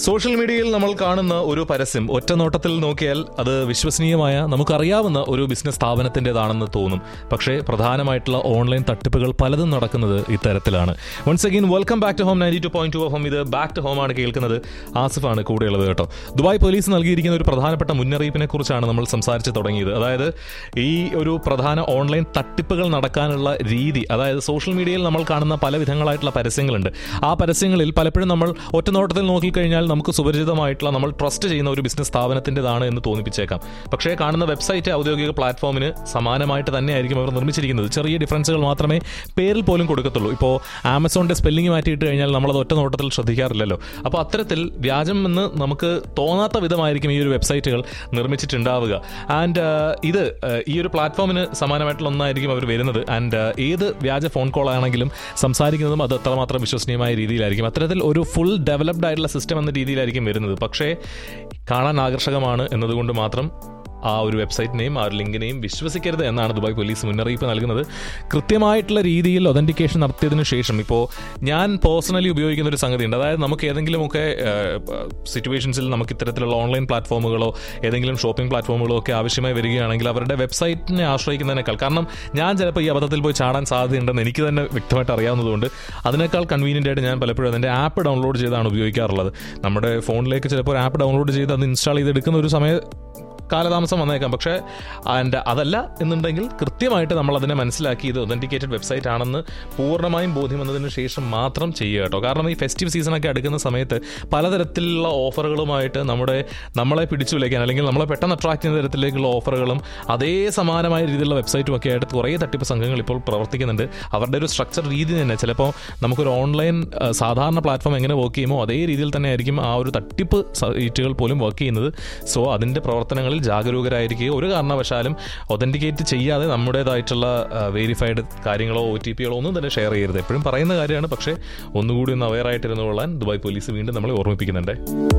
Social മീഡിയയിൽ നമ്മൾ കാണുന്ന ഒരു പരസ്യം ഒറ്റ നോട്ടത്തിൽ നോക്കിയാൽ അത് വിശ്വസനീയമായ നമുക്കറിയാവുന്ന ഒരു ബിസിനസ് സ്ഥാപനത്തിൻ്റെതാണെന്ന് തോന്നും പക്ഷേ പ്രധാനമായിട്ടുള്ള ഓൺലൈൻ തട്ടിപ്പുകൾ പലതും നടക്കുന്നത് ഇത്തരത്തിലാണ് once again welcome back to home ninety two point two home ഇത് ബാക്ക് ടു ഹോം ആണ് കേൾക്കുന്നത് ആസിഫാണ് കൂടെയുള്ളത് കേട്ടോ ദുബായ് പോലീസ് നൽകിയിരിക്കുന്ന ഒരു പ്രധാനപ്പെട്ട മുന്നറിയിപ്പിനെ കുറിച്ചാണ് നമ്മൾ സംസാരിച്ച് തുടങ്ങിയത് അതായത് ഈ ഒരു പ്രധാന ഓൺലൈൻ തട്ടിപ്പുകൾ നടക്കാനുള്ള രീതി അതായത് സോഷ്യൽ മീഡിയയിൽ നമ്മൾ കാണുന്ന പല വിധങ്ങളായിട്ടുള്ള പരസ്യങ്ങളുണ്ട് ആ പരസ്യങ്ങളിൽ പലപ്പോഴും നമ്മൾ ഒറ്റ നോട്ടത്തിൽ നോക്കിക്കഴിഞ്ഞാൽ നമുക്ക് സുപരിചിതമായിട്ടുള്ള നമ്മൾ ട്രസ്റ്റ് ചെയ്യുന്ന ഒരു ബിസിനസ് സ്ഥാപനത്തിൻ്റെതാണ് എന്ന് തോന്നിപ്പിച്ചേക്കാം പക്ഷേ കാണുന്ന വെബ്സൈറ്റ് ഔദ്യോഗിക പ്ലാറ്റ്ഫോമിന് സമാനമായിട്ട് തന്നെയായിരിക്കും അവർ നിർമ്മിച്ചിരിക്കുന്നത് ചെറിയ ഡിഫറൻസുകൾ മാത്രമേ പേരിൽ പോലും കൊടുക്കത്തുള്ളൂ ഇപ്പോൾ ആമസോണിന്റെ സ്പെല്ലിംഗ് മാറ്റിയിട്ട് കഴിഞ്ഞാൽ നമ്മളത് ഒറ്റ നോട്ടത്തിൽ ശ്രദ്ധിക്കാറില്ലല്ലോ അപ്പോൾ അത്തരത്തിൽ വ്യാജം എന്ന് നമുക്ക് തോന്നാത്ത വിധമായിരിക്കും ഈ ഒരു വെബ്സൈറ്റുകൾ നിർമ്മിച്ചിട്ടുണ്ടാവുക ആൻഡ് ഇത് uh, ഈ ഒരു പ്ലാറ്റ്ഫോമിന് സമാനമായിട്ടുള്ള ഒന്നായിരിക്കും അവർ വരുന്നത് ആൻഡ് ഏത് വ്യാജ ഫോൺ കോൾ ആണെങ്കിലും സംസാരിക്കുന്നതും അത് അത്രമാത്രം വിശ്വസനീയമായ രീതിയിലായിരിക്കും അത്തരത്തിൽ ഒരു ഫുൾ ഡെവലപ്ഡ് ആയിട്ടുള്ള സിസ്റ്റം എന്ന രീതിയിലായിരിക്കും വരുന്നത് പക്ഷേ കാണാൻ ആകർഷകമാണ് എന്നതുകൊണ്ട് മാത്രം ആ ഒരു വെബ്സൈറ്റിനെയും ആ ഒരു ലിങ്കിനെയും വിശ്വസിക്കരുത് എന്നാണ് ദുബായ് പോലീസ് മുന്നറിയിപ്പ് നൽകുന്നത് കൃത്യമായിട്ടുള്ള രീതിയിൽ ഒതന്റിക്കേഷൻ നടത്തിയതിനു ശേഷം ഇപ്പോൾ ഞാൻ പേഴ്സണലി ഉപയോഗിക്കുന്ന ഒരു സംഗതിയുണ്ട് അതായത് നമുക്ക് ഏതെങ്കിലുമൊക്കെ സിറ്റുവേഷൻസിൽ നമുക്ക് ഇത്തരത്തിലുള്ള ഓൺലൈൻ പ്ലാറ്റ്ഫോമുകളോ ഏതെങ്കിലും ഷോപ്പിംഗ് പ്ലാറ്റ്ഫോമുകളോ ഒക്കെ ആവശ്യമായി വരികയാണെങ്കിൽ അവരുടെ വെബ്സൈറ്റിനെ ആശ്രയിക്കുന്നതിനേക്കാൾ കാരണം ഞാൻ ചിലപ്പോൾ ഈ അബദ്ധത്തിൽ പോയി ചാടാൻ സാധ്യതയുണ്ടെന്ന് എനിക്ക് തന്നെ വ്യക്തമായിട്ട് അറിയാവുന്നതുകൊണ്ട് അതിനേക്കാൾ കൺവീനിയൻ്റ് ആയിട്ട് ഞാൻ പലപ്പോഴും അതിൻ്റെ ആപ്പ് ഡൗൺലോഡ് ചെയ്താണ് ഉപയോഗിക്കാറുള്ളത് നമ്മുടെ ഫോണിലേക്ക് ചിലപ്പോൾ ഒരു ആപ്പ് ഡൗൺലോഡ് ചെയ്ത് അത് ഇൻസ്റ്റാൾ ചെയ്തെടുക്കുന്ന ഒരു സമയം കാലതാമസം വന്നേക്കാം പക്ഷേ ആൻഡ് അതല്ല എന്നുണ്ടെങ്കിൽ കൃത്യമായിട്ട് നമ്മൾ അതിനെ മനസ്സിലാക്കി ഇത് ഒതന്റിക്കേറ്റഡ് വെബ്സൈറ്റ് ആണെന്ന് പൂർണ്ണമായും ബോധ്യം വന്നതിന് ശേഷം മാത്രം ചെയ്യുക കേട്ടോ കാരണം ഈ ഫെസ്റ്റീവ് സീസണൊക്കെ അടുക്കുന്ന സമയത്ത് പലതരത്തിലുള്ള ഓഫറുകളുമായിട്ട് നമ്മുടെ നമ്മളെ പിടിച്ചു വിളിക്കാൻ അല്ലെങ്കിൽ നമ്മളെ പെട്ടെന്ന് അട്രാക്ട് ചെയ്യുന്ന തരത്തിലേക്കുള്ള ഓഫറുകളും അതേ സമാനമായ രീതിയിലുള്ള വെബ്സൈറ്റും ഒക്കെ ആയിട്ട് കുറേ തട്ടിപ്പ് സംഘങ്ങൾ ഇപ്പോൾ പ്രവർത്തിക്കുന്നുണ്ട് അവരുടെ ഒരു സ്ട്രക്ചർ രീതി തന്നെ ചിലപ്പോൾ നമുക്കൊരു ഓൺലൈൻ സാധാരണ പ്ലാറ്റ്ഫോം എങ്ങനെ വർക്ക് ചെയ്യുമോ അതേ രീതിയിൽ തന്നെ ആയിരിക്കും ആ ഒരു തട്ടിപ്പ് സൈറ്റുകൾ പോലും വർക്ക് ചെയ്യുന്നത് സോ അതിൻ്റെ പ്രവർത്തനങ്ങളിൽ ജാഗരൂകരായിരിക്കുക ഒരു കാരണവശാലും ഒതന്റിക്കേറ്റ് ചെയ്യാതെ നമ്മുടേതായിട്ടുള്ള വെരിഫൈഡ് കാര്യങ്ങളോ ഒ ടി പികളോ ഒന്നും തന്നെ ഷെയർ ചെയ്യരുത് എപ്പോഴും പറയുന്ന കാര്യമാണ് പക്ഷേ ഒന്നുകൂടി ഒന്ന് അവെയർ ആയിട്ടിരുന്നു കൊള്ളാൻ ദുബായ് പോലീസ് വീണ്ടും നമ്മളെ ഓർമ്മിപ്പിക്കുന്നുണ്ട്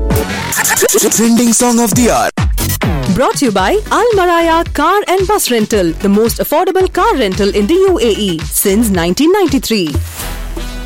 Trending song of the hour. Brought to you by Al Maraya Car and Bus Rental, the most affordable car rental in the UAE since 1993.